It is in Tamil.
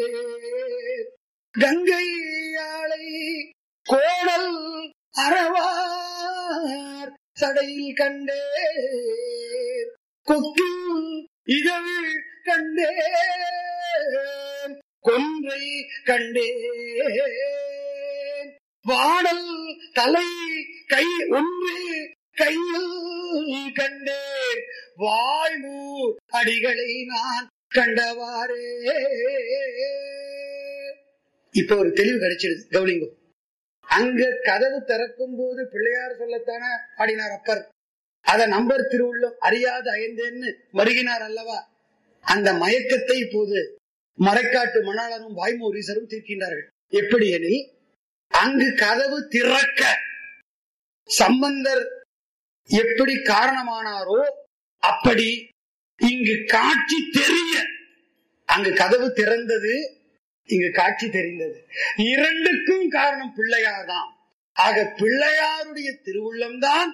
கங்கை யாழை கோடல் அறவார் சடையில் கண்டே கொக்கில் இதழ் கண்டே கொன்றை கண்டே வாடல் தலை கை ஒன்று கையில் கண்டேன் வாழ்வூர் அடிகளை நான் கண்டவாறே இப்ப ஒரு தெளிவு கிடைச்சிடுது கவுலிங்கம் அங்க கதவு திறக்கும் போது பிள்ளையார் சொல்லத்தானே பாடினார் அப்பர் அத நம்பர் திருவுள்ளம் அறியாத அயந்தேன்னு மருகினார் அல்லவா அந்த மயக்கத்தை இப்போது மறைக்காட்டு மணாளரும் வாய்மூரீசரும் தீர்க்கின்றார்கள் எப்படி எனில் அங்கு கதவு திறக்க சம்பந்தர் எப்படி காரணமானாரோ அப்படி இங்கு காட்சி தெரிய அங்கு கதவு திறந்தது இங்கு காட்சி தெரிந்தது இரண்டுக்கும் காரணம் பிள்ளையார் தான் ஆக பிள்ளையாருடைய திருவுள்ளம்தான்